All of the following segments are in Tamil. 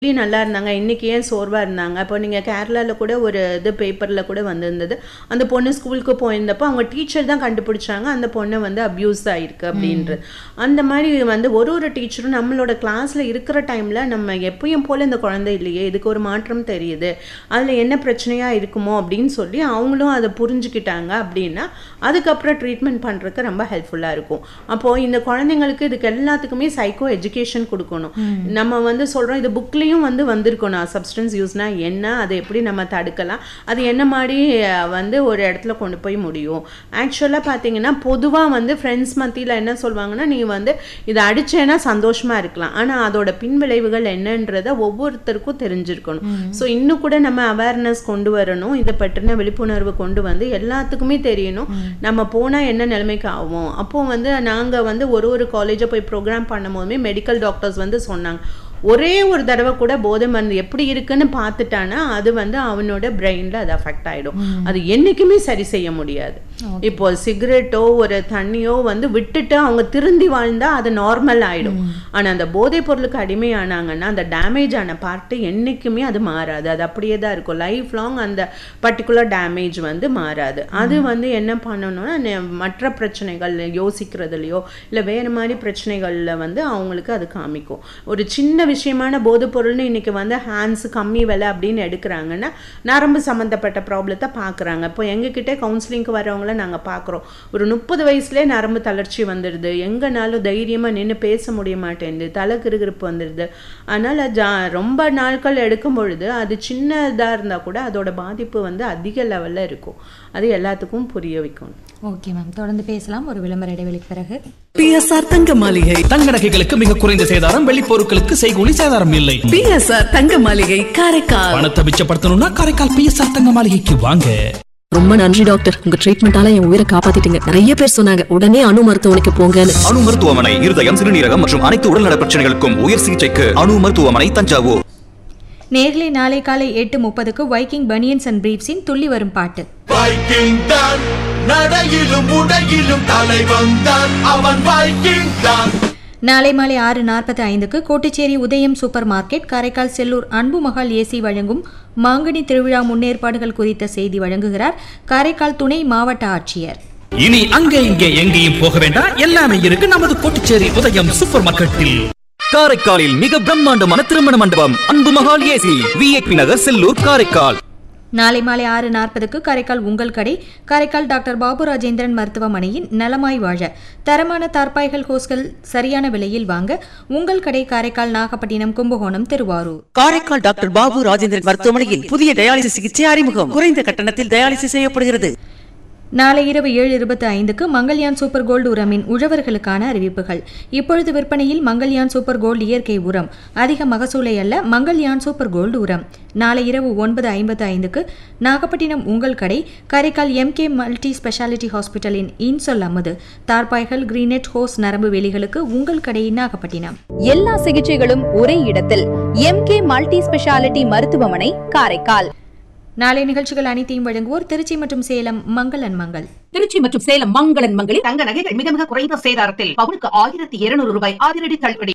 டெய்லி நல்லா இருந்தாங்க இன்னைக்கு ஏன் சோர்வாக இருந்தாங்க அப்போ நீங்கள் கேரளாவில் கூட ஒரு இது பேப்பரில் கூட வந்திருந்தது அந்த பொண்ணு ஸ்கூலுக்கு போயிருந்தப்போ அவங்க டீச்சர் தான் கண்டுபிடிச்சாங்க அந்த பொண்ணு வந்து அப்யூஸ் ஆயிருக்கு அப்படின்றது அந்த மாதிரி வந்து ஒரு ஒரு டீச்சரும் நம்மளோட கிளாஸில் இருக்கிற டைமில் நம்ம எப்பயும் போல் இந்த குழந்தை இல்லையே இதுக்கு ஒரு மாற்றம் தெரியுது அதில் என்ன பிரச்சனையாக இருக்குமோ அப்படின்னு சொல்லி அவங்களும் அதை புரிஞ்சுக்கிட்டாங்க அப்படின்னா அதுக்கப்புறம் ட்ரீட்மெண்ட் பண்ணுறதுக்கு ரொம்ப ஹெல்ப்ஃபுல்லாக இருக்கும் அப்போது இந்த குழந்தைங்களுக்கு இதுக்கு எல்லாத்துக்குமே சைக்கோ எஜுகேஷன் கொடுக்கணும் நம்ம வந்து சொல்கிறோம் இது புக்லேயும் வந்து வந்திருக்கணும் சப்ஸ்டன்ஸ் யூஸ்னா என்ன அதை எப்படி நம்ம தடுக்கலாம் அது என்ன மாதிரி அஹ், வந்து ஒரு இடத்துல கொண்டு போய் முடியும் ஆக்சுவலாக பார்த்தீங்கன்னா பொதுவாக வந்து ஃப்ரெண்ட்ஸ் மத்தியில் என்ன சொல்லுவாங்கன்னா நீ வந்து இதை அடிச்சேன்னா சந்தோஷமா இருக்கலாம் ஆனால் அதோட பின்விளைவுகள் என்னன்றதை ஒவ்வொருத்தருக்கும் தெரிஞ்சிருக்கணும் ஸோ இன்னும் கூட நம்ம அவேர்னஸ் கொண்டு வரணும் இதை பற்றின விழிப்புணர்வு கொண்டு வந்து எல்லாத்துக்குமே தெரியணும் நம்ம போனால் என்ன நிலைமைக்கு ஆகும் அப்போ வந்து நாங்கள் வந்து ஒரு ஒரு காலேஜை போய் ப்ரோக்ராம் பண்ணும் போதுமே மெடிக்கல் டாக்டர்ஸ் வந்து சொன்னாங்க ஒரே ஒரு தடவை கூட போதை மருந்து எப்படி இருக்குன்னு பார்த்துட்டானா அது வந்து அவனோட பிரெயினில் அது அஃபெக்ட் ஆகிடும் அது என்றைக்குமே சரி செய்ய முடியாது இப்போ சிகரெட்டோ ஒரு தண்ணியோ வந்து விட்டுட்டு அவங்க திருந்தி வாழ்ந்தா அது நார்மல் ஆயிடும் ஆனா அந்த போதைப் பொருளுக்கு அடிமையானாங்கன்னா அந்த டேமேஜ் ஆன பார்ட்டு என்னைக்குமே அது மாறாது அது அப்படியே தான் இருக்கும் லைஃப் லாங் அந்த பர்டிகுலர் டேமேஜ் வந்து மாறாது அது வந்து என்ன பண்ணணும்னா நெ- மற்ற பிரச்சனைகள் யோசிக்கிறதுலையோ இல்லை வேறு மாதிரி பிரச்சனைகளில் வந்து அவங்களுக்கு அது காமிக்கும் ஒரு சின்ன விஷயமான போதைப் பொருள்னு இன்னைக்கு வந்து ஹேண்ட்ஸ் கம்மி விலை அப்படின்னு எடுக்கிறாங்கன்னா நரம்பு சம்மந்தப்பட்ட ப்ராப்ளத்தை பார்க்குறாங்க இப்போ எங்ககிட்ட கவுன்சிலிங்க்கு வரவங்கள நாங்கள் பார்க்குறோம் ஒரு முப்பது வயசுலேயே நரம்பு தளர்ச்சி வந்துடுது எங்கனாலும் தைரியமாக நின்று பேச முடிய மாட்டேங்குது தலை கிருகிருப்பு வந்துடுது அதனால் ஜா ரொம்ப நாட்கள் எடுக்கும் பொழுது அது சின்னதாக இருந்தால் கூட அதோட பாதிப்பு வந்து அதிக லெவலில் இருக்கும் அது எல்லாத்துக்கும் புரிய வைக்கணும் ஓகே மேம் தொடர்ந்து பேசலாம் ஒரு விளம்பர இடைவெளிக்கு பிறகு பிஎஸ்ஆர் தங்க மாளிகை தங்க நகைகளுக்கு மிக குறைந்த சேதாரம் வெள்ளி பொருட்களுக்கு செய்கூலி சேதாரம் இல்லை பிஎஸ்ஆர் தங்க மாளிகை காரைக்கால் பணத்தை மிச்சப்படுத்தணும்னா காரைக்கால் பிஎஸ்ஆர் தங்க மாளிகைக்கு வாங்க ரொம்ப நன்றி டாக்டர் உங்க ட்ரீட்மெண்டால என் உயிரை காப்பாத்திட்டீங்க நிறைய பேர் சொன்னாங்க உடனே அணு மருத்துவமனைக்கு போங்கன்னு அணு மருத்துவமனை இருதயம் சிறுநீரகம் மற்றும் அனைத்து உடல்நல பிரச்சனைகளுக்கும் உயர் சிகிச்சைக்கு அணு மருத்துவமனை தஞ்சாவூர் நேர்களை நாளை காலை எட்டு முப்பதுக்கு வைக்கிங் பனியன்ஸ் அண்ட் பிரீப்ஸின் துள்ளி வரும் பாட்டு வைக்கிங் தான் நடையிலும் உடையிலும் தலைவன் தான் அவன் வைக்கிங் தான் நாளை மாலை ஆறு நாற்பத்தி ஐந்துக்கு கோட்டுச்சேரி உதயம் சூப்பர் மார்க்கெட் காரைக்கால் செல்லூர் அன்பு மகால் ஏசி வழங்கும் மாங்கனி திருவிழா முன்னேற்பாடுகள் குறித்த செய்தி வழங்குகிறார் காரைக்கால் துணை மாவட்ட ஆட்சியர் இனி அங்கே இங்கே எங்கேயும் போக வேண்டாம் எல்லாமே இருக்கு நமது கோட்டுச்சேரி உதயம் சூப்பர் மார்க்கெட்டில் காரைக்காலில் மிக பிரம்மாண்டமான திருமண மண்டபம் அன்பு மகால் ஏசி விஐபி நகர் செல்லூர் காரைக்கால் நாளை மாலை ஆறு நாற்பதுக்கு காரைக்கால் உங்கள் கடை காரைக்கால் டாக்டர் பாபு ராஜேந்திரன் மருத்துவமனையின் நலமாய் வாழ தரமான தார்பாய்கள் ஹோஸ்கள் சரியான விலையில் வாங்க உங்கள் கடை காரைக்கால் நாகப்பட்டினம் கும்பகோணம் திருவாரூர் காரைக்கால் டாக்டர் பாபு ராஜேந்திரன் மருத்துவமனையில் புதிய டயாலிசிஸ் சிகிச்சை அறிமுகம் குறைந்த கட்டணத்தில் டயாலிசிஸ் செய்யப்படுகிறது நாளை இரவு ஏழு இருபத்தி ஐந்துக்கு மங்கள்யான் சூப்பர் கோல்டு உரமின் உழவர்களுக்கான அறிவிப்புகள் இப்பொழுது விற்பனையில் மங்கள்யான் சூப்பர் கோல்டு இயற்கை உரம் அதிக மகசூலை அல்ல மங்கள்யான் சூப்பர் கோல்டு உரம் நாளை இரவு ஒன்பது ஐம்பத்து ஐந்துக்கு நாகப்பட்டினம் உங்கள் கடை காரைக்கால் எம்கே மல்டி ஸ்பெஷாலிட்டி ஹாஸ்பிட்டலின் இன்சொல் அமுது தார்பாய்கள் கிரீனெட் ஹோஸ் நரம்பு வேலிகளுக்கு உங்கள் கடை நாகப்பட்டினம் எல்லா சிகிச்சைகளும் ஒரே இடத்தில் எம்கே மல்டி ஸ்பெஷாலிட்டி மருத்துவமனை காரைக்கால் நாளை நிகழ்ச்சிகள் அனைத்தையும் வழங்குவோர் திருச்சி மற்றும் சேலம் மங்களன் மங்கள் திருச்சி மற்றும் சேலம் மங்களன் மங்களில் தங்க நகைகள் மிக மிக குறைந்த சேதாரத்தில் பவுனுக்கு ஆயிரத்தி இருநூறு ரூபாய் அதிரடி தள்ளுபடி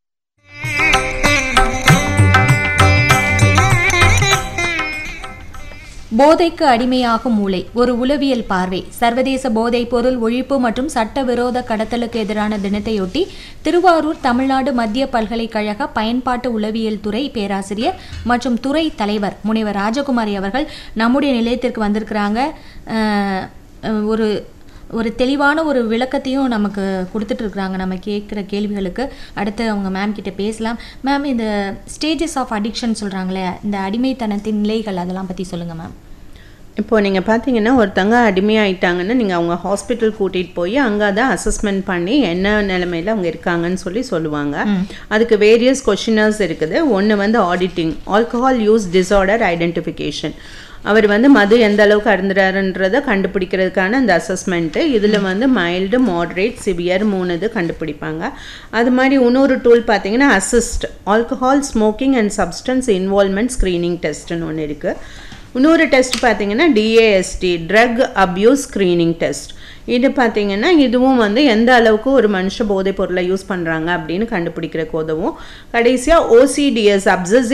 போதைக்கு அடிமையாகும் மூளை ஒரு உளவியல் பார்வை சர்வதேச போதைப் பொருள் ஒழிப்பு மற்றும் சட்டவிரோத கடத்தலுக்கு எதிரான தினத்தையொட்டி திருவாரூர் தமிழ்நாடு மத்திய பல்கலைக்கழக பயன்பாட்டு உளவியல் துறை பேராசிரியர் மற்றும் துறை தலைவர் முனைவர் ராஜகுமாரி அவர்கள் நம்முடைய நிலையத்திற்கு வந்திருக்கிறாங்க அஹ், அஹ், ஒரு ஒரு தெளிவான ஒரு விளக்கத்தையும் நமக்கு கொடுத்துட்டு இருக்கிறாங்க நம்ம கேட்குற கேள்விகளுக்கு அடுத்து அவங்க மேம் கிட்ட பேசலாம் மேம் இந்த ஸ்டேஜஸ் ஆஃப் அடிக்ஷன் சொல்கிறாங்களே இந்த அடிமைத்தனத்தின் நிலைகள் அதெல்லாம் பற்றி சொல்லுங்கள் மேம் இப்போ நீங்கள் பார்த்தீங்கன்னா ஒருத்தங்க அடிமையாயிட்டாங்கன்னா நீங்கள் அவங்க ஹாஸ்பிட்டல் கூட்டிகிட்டு போய் அங்கே தான் அசஸ்மெண்ட் பண்ணி என்ன நிலைமையில் அவங்க இருக்காங்கன்னு சொல்லி சொல்லுவாங்க அதுக்கு வேரியஸ் கொஷினர்ஸ் இருக்குது ஒன்று வந்து auditing alcohol use disorder identification அவர் வந்து மது எந்த அளவுக்கு அருந்துறாருன்றதை கண்டுபிடிக்கிறதுக்கான அந்த அசஸ்மெண்ட்டு இதில் வந்து மைல்டு மாட்ரேட் சிவியர் மூணு இது கண்டுபிடிப்பாங்க அது மாதிரி இன்னொரு டூல் பார்த்தீங்கன்னா assist alcohol smoking and substance involvement screening டெஸ்ட்னு ஒன்று இருக்குது இன்னொரு டெஸ்ட் பார்த்தீங்கன்னா DAST drug abuse screening test இது பார்த்தீங்கன்னா இதுவும் வந்து எந்த அளவுக்கு ஒரு மனுஷ போதைப் பொருளை யூஸ் பண்ணுறாங்க அப்படின்னு கண்டுபிடிக்கிறக்கு உதவும் கடைசியாக ஓசிடிஎஸ் அப்சஸ்